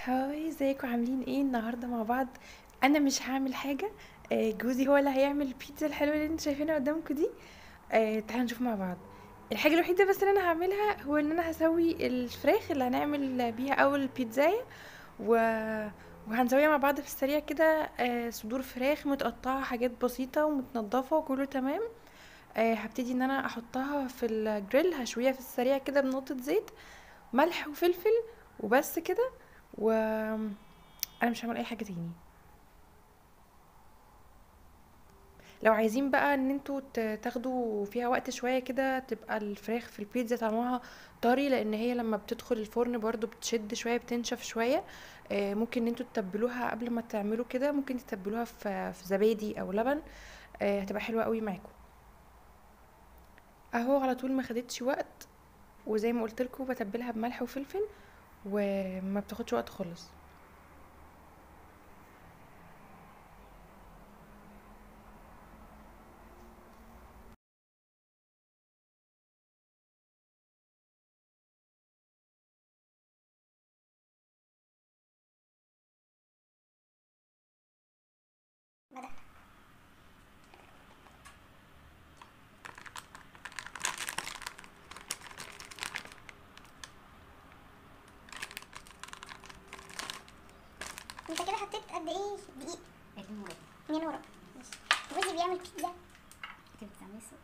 هاي ازيكم عاملين ايه النهارده مع بعض انا مش هعمل حاجه آه، جوزي هو اللي هيعمل البيتزا الحلوه اللي انتوا شايفينها قدامكم دي آه، تعالوا نشوف مع بعض الحاجه الوحيده بس اللي انا هعملها هو ان انا هسوي الفراخ اللي هنعمل بيها اول بيتزاية و... وهنسويها مع بعض في السريع كده آه، صدور فراخ متقطعه حاجات بسيطه ومتنضفه وكله تمام آه، هبتدي ان انا احطها في الجريل هشويها في السريع كده بنقطه زيت ملح وفلفل وبس كده و انا مش هعمل اي حاجه تاني لو عايزين بقى ان انتوا ت- تاخدوا فيها وقت شويه كده تبقى الفراخ في البيتزا طعمها طري لان هي لما بتدخل الفرن برضو بتشد شويه بتنشف شويه آه، ممكن ان انتوا تتبلوها قبل ما تعملوا كده ممكن تتبلوها في في زبادي او لبن آه، هتبقى حلوه قوي معاكم اهو على طول ما خدتش وقت وزي ما قلت لكم بتبلها بملح وفلفل وما بتاخدش وقت خالص بدأ انت كده حطيت قد ايه دقيق اتنين وربع اتنين وربع ماشي جوزي بيعمل بيتزا انت بتعملي سو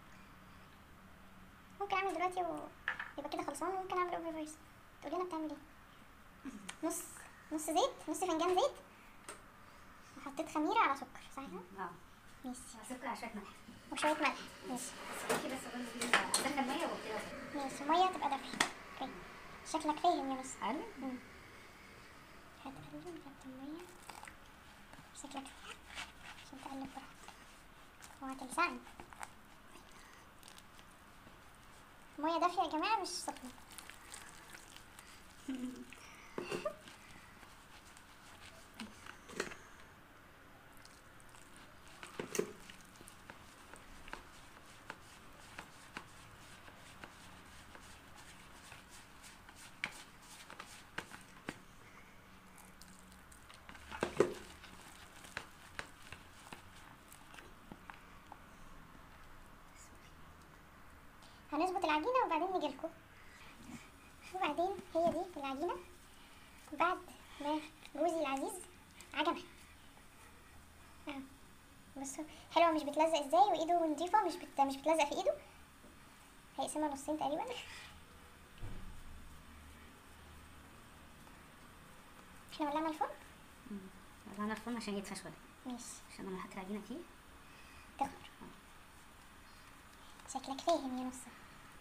ممكن اعمل دلوقتي ويبقى كده خلصان وممكن اعمل اوفر فايس تقول لنا بتعمل ايه نص نص زيت نص فنجان زيت وحطيت خميره على سكر صح كده اه ماشي سكر على شويه ملح وشويه ملح ماشي بس اوكي بس برضه ادخل ميه وكده ماشي ميه تبقى دافيه اوكي شكلك فاهم يا نص حلو هتقلب نحط المية شكلك فاهم عشان تقلب براحتك وهتلسعني مية دافية يا جماعة مش سخنة هنظبط العجينة وبعدين نجيلكوا وبعدين هي دي العجينة بعد ما جوزي العزيز عجبها اه بصوا حلوة مش بتلزق ازاي وايده نضيفة مش بت... مش بتلزق في ايده هيقسمها نصين تقريبا احنا ولعنا الفرن ولعنا الفرن عشان يدفى شويه ماشي عشان لما احط العجينه فيه تخمر شكلك فاهم يا نصة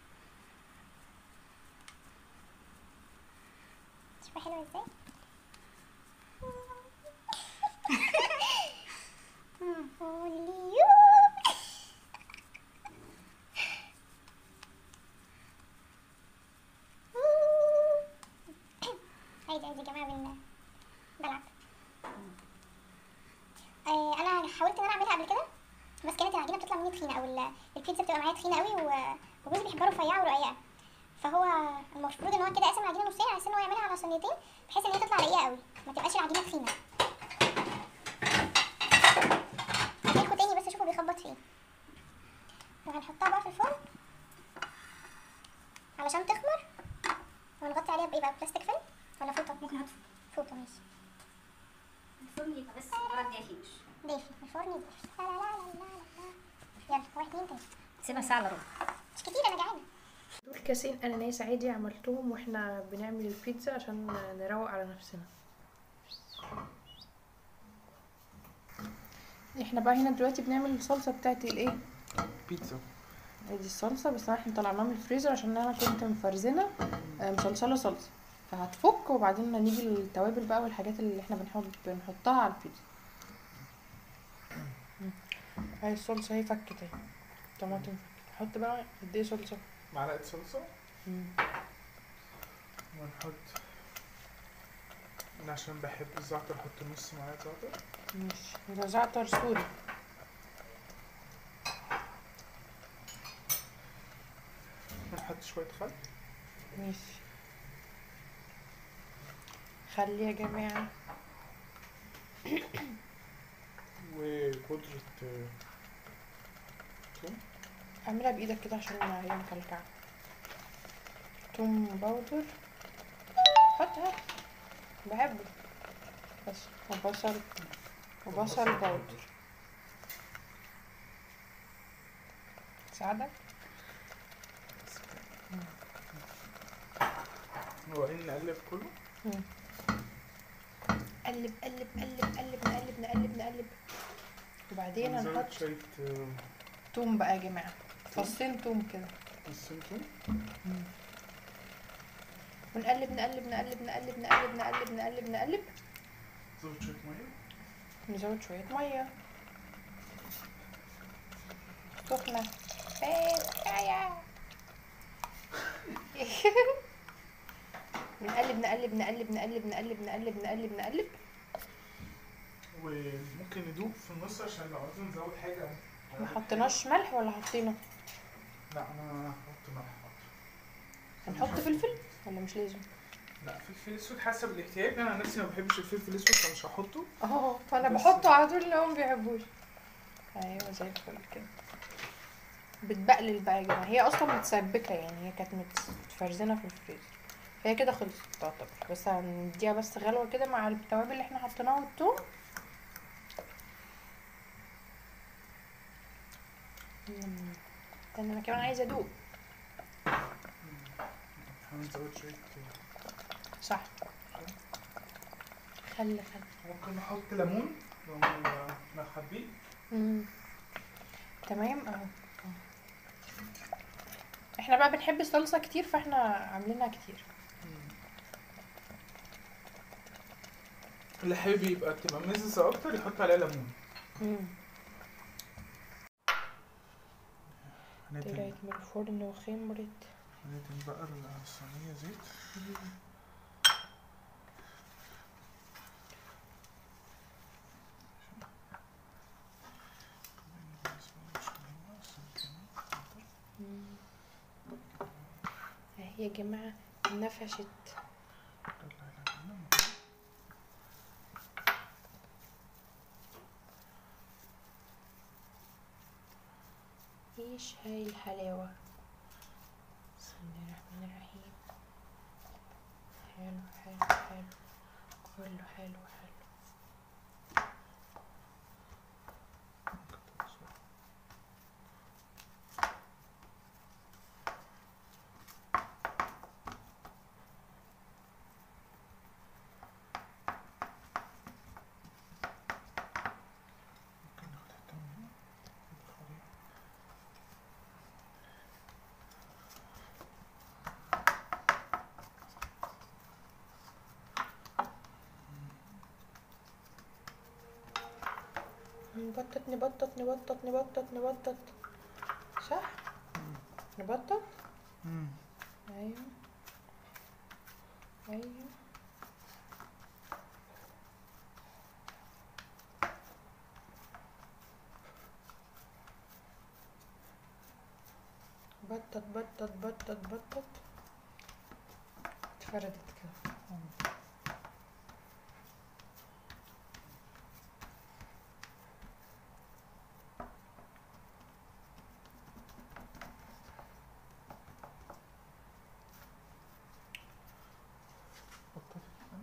شوفي حلوة ازاي Only you. عادي عادي يا جماعة بن بلعب آه، انا حاولت ان انا اعملها قبل كده بس كانت العجينه بتطلع مني تخينه او ال- البيتزا بتبقى معايا تخينه قوي و- وجوزي بيحبها رفيعه ورقيقه فهو المفروض ان هو كده قاسم العجينه نصين على اساس ان هو يعملها على صينيتين بحيث ان هي تطلع رقيقه قوي ما تبقاش العجينه تخينه هجيلكوا تاني بس اشوفه بيخبط فين وهنحطها بقى في الفرن علشان تخمر ونغطي عليها بايه بقى بلاستيك فيلم ولا فوطه ممكن احط فوطه ماشي الفرن يبقى بس مجرد دافي مش دافي الفرن دافي لا لا لا لا لا لا يلا واحد اتنين تلاته تسيبها ساعه الا ربع مش كتير انا جعانه دول كاسين اناناس عادي عملتهم واحنا بنعمل البيتزا عشان نروق على نفسنا احنا بقى هنا دلوقتي بنعمل الصلصه بتاعت الايه بيتزا دي الصلصه بس احنا طلعناها من الفريزر عشان انا كنت مفرزنه آه، مصلصله صلصه فهتفك وبعدين نيجي التوابل بقى والحاجات اللي احنا بنحط بنحطها على البيتزا هاي الصلصه هي فكت اهي طماطم فكت حط بقى قد ايه صلصه معلقة صلصة مم. ونحط أنا عشان بحب الزعتر أحط نص معلقة زعتر ماشي ده زعتر سوري ونحط شوية خل ماشي خلي يا جماعة وبودرة آه، توم اعملها بايدك كده عشان هي مكلكعة توم باودر حط هات بحبه بس وبصل وبصل باودر تساعدك وبعدين نقلب كله قلب قلب قلب قلب نقلب نقلب نقلب وبعدين ونزود هنحط شوية آه، توم بقى يا جماعة فصين توم كده فصين توم ونقلب نقلب نقلب نقلب نقلب نقلب نقلب نقلب زود شوية مية نزود شوية مية سخنة بس كفاية نقلب نقلب نقلب نقلب نقلب نقلب نقلب نقلب وممكن ندوب في النص عشان لو عايزين نزود حاجة ما حطيناش ملح ولا حطينا لا انا هحط ملح حاضر. هنحط فلفل ولا مش لازم لا فلفل اسود حسب الاحتياج انا عن نفسي ما بحبش الفلفل الاسود فمش هحطه اه فانا بس- بحطه على طول لو ما بيحبوش ايوه زي الفل كده بتبقلل بقى يا جماعه هي اصلا متسبكه يعني هي كانت مت- متفرزنه في الفريزر فهي كده خلصت تعتبر بس هنديها بس غلوه كده مع التوابل اللي احنا حطيناها والثوم مم. استنى انا كمان عايزه ادوق هنزود شوية صح خلي خلي ممكن نحط ليمون لو لو حابين مم. تمام اهو أهو. احنا بقى بنحب الصلصة كتير فاحنا عاملينها كتير اللي حابب يبقى تبقى مززة اكتر يحط عليها ليمون هندهن طلعت من الفرن وخمرت هندهن بقى الصينية زيت اهي يا جماعة نفشت ايش هاي الحلاوة بسم الله الرحمن الرحيم حلو حلو حلو كله حلو حلو ممكن ناخد حتة من هنا نخليها. نبطط نبطط نبطط نبطط نبطط صح نبطط مم. ايوه ايوه بطط بطط بطط بطط اتفردت كده بطاطا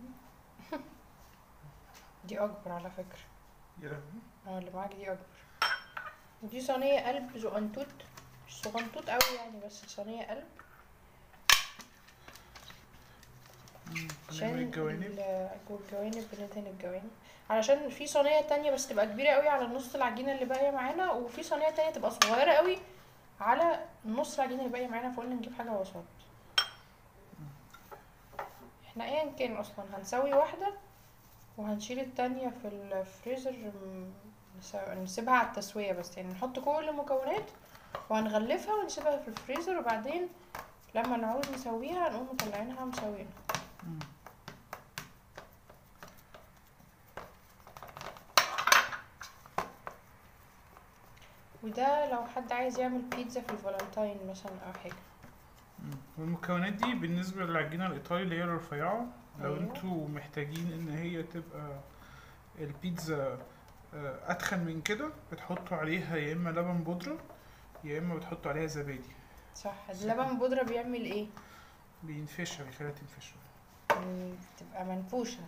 دي اكبر على فكرة يا لهوي اه اللي معاك دي اكبر ودي صينية قلب زغنطوط مش صغنطوط قوي يعني بس صينية قلب عشان نعمل الجوانب ال- الجوانب بندهن الجوانب علشان في صينية تانية بس تبقى كبيرة قوي على نص العجينة اللي باقية معانا وفي صينية تانية تبقى صغيرة قوي على نص العجينة اللي باقية معانا فقلنا نجيب حاجة وسط احنا ايا كان اصلا هنسوي واحدة وهنشيل التانية في الفريزر م- نسو- نسيبها على التسوية بس يعني نحط كل المكونات وهنغلفها ونسيبها في الفريزر وبعدين لما نعوز نسويها نقوم مطلعينها مسوينها مم. وده لو حد عايز يعمل بيتزا في الفالنتاين مثلا او حاجه مم. والمكونات دي بالنسبة للعجينة الإيطالي اللي هي الرفيعة لو أيوة. انتوا محتاجين ان هي تبقى البيتزا آه، اتخن من كده بتحطوا عليها يا اما لبن بودرة يا اما بتحطوا عليها زبادي صح اللبن بودرة بيعمل ايه بينفشها بيخليها تنفش مم، بتبقى منفوشة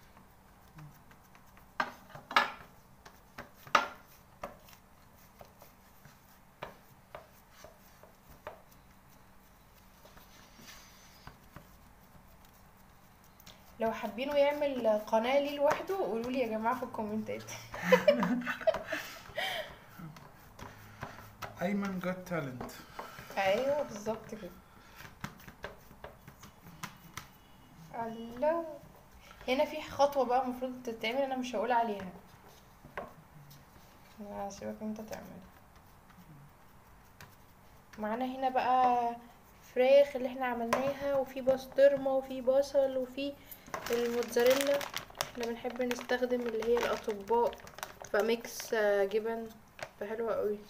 لو حابينه يعمل قناة ليه لوحده قولوا لي يا جماعة في الكومنتات ايمن جات تالنت ايوه بالظبط كده الله هنا في خطوة بقى المفروض تتعمل انا مش هقول عليها انا هسيبك انت تعملها معانا هنا بقى فراخ اللي احنا عملناها وفي بسطرمة وفي بصل وفي الموتزاريلا احنا بنحب نستخدم اللي هي الاطباق فميكس آه، جبن فحلوة قوي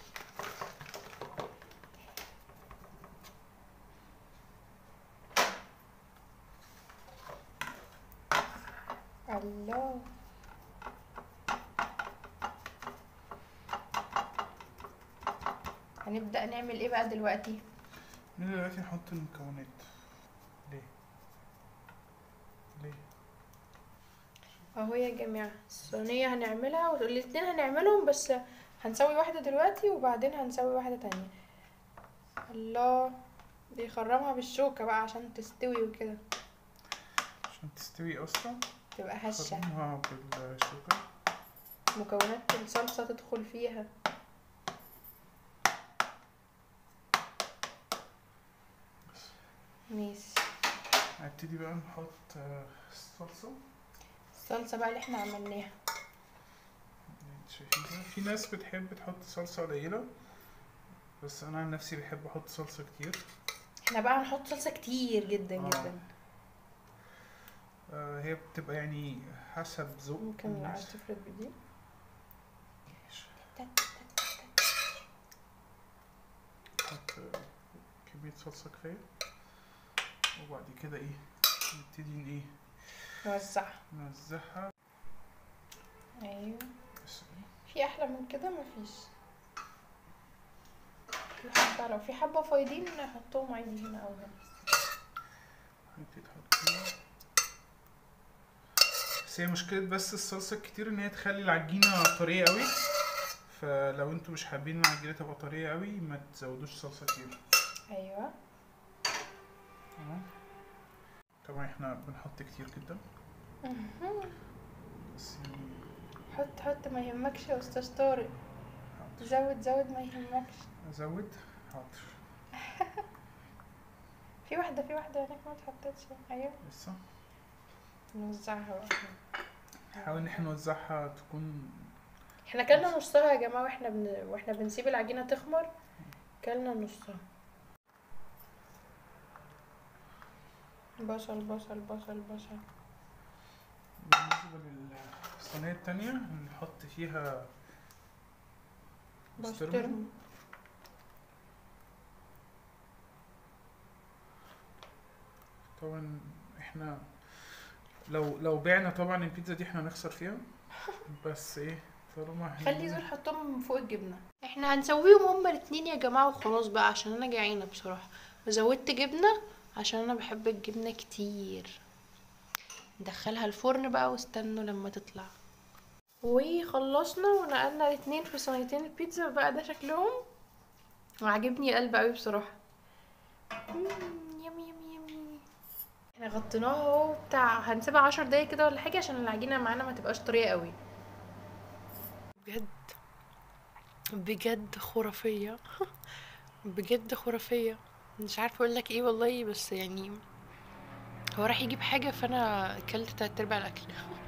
الله هنبدأ نعمل ايه بقى دلوقتي من دلوقتي نحط المكونات ليه ليه اهو يا جماعة الصينية هنعملها والاتنين هنعملهم بس هنسوي واحدة دلوقتي وبعدين هنسوي واحدة تانية الله بيخرمها بالشوكة بقى عشان تستوي وكده عشان تستوي اصلا تبقى هشة خرمها بالشوكة مكونات الصلصة تدخل فيها ماشي هنبتدي بقى نحط آه، الصلصة الصلصة بقى اللي احنا عملناها شايفين في ناس بتحب تحط صلصة قليلة بس أنا عن نفسي بحب أحط صلصة كتير احنا بقى هنحط صلصة كتير جدا آه. جدا آه هي بتبقى يعني حسب ذوق ممكن لو عايز الناس. تفرد بدي نحط آه، كمية صلصة كفاية وبعد كده ايه نبتدي ايه نوزعها نوزعها ايوه بس في احلى من كده مفيش في حبة لو في حبة فايضين نحطهم عادي هنا او هنا نبتدي نحط هنا بس هي مشكلة بس الصلصة الكتير ان هي تخلي العجينة طرية قوي فلو انتوا مش حابين العجينة تبقى طرية قوي ما تزودوش صلصة كتير ايوه تمام طبعا احنا بنحط كتير جدا بس يعني حط حط ما يهمكش يا استاذ طارق حاضر. زود زود ما يهمكش ازود حاضر في واحدة في واحدة هناك ما اتحطتش ايوه لسه نوزعها بقى نحاول ان احنا نوزعها تكون احنا كلنا نصها يا جماعة واحنا بن... واحنا بنسيب العجينة تخمر كلنا نصها بصل بصل بصل بصل بالنسبة للصينية التانية نحط فيها بسطرمة بسطرمة طبعا احنا لو لو بعنا طبعا البيتزا دي احنا هنخسر فيها بس ايه طالما احنا خلي دول حطهم من فوق الجبنة احنا هنسويهم هما الاتنين يا جماعة وخلاص بقى عشان انا جعانة بصراحة وزودت جبنة عشان انا بحب الجبنة كتير ندخلها الفرن بقى واستنوا لما تطلع وخلصنا ونقلنا الاتنين في صينيتين البيتزا بقى ده شكلهم وعجبني القلب قوي بصراحة مم، يمي يمي يمي احنا غطيناها اهو بتاع هنسيبها عشر دقايق كده ولا حاجة عشان العجينة معانا ما تبقاش طرية قوي بجد بجد خرافية بجد خرافية مش عارفة اقول لك ايه والله بس يعني هو راح يجيب حاجة فانا اكلت تلات ارباع الاكل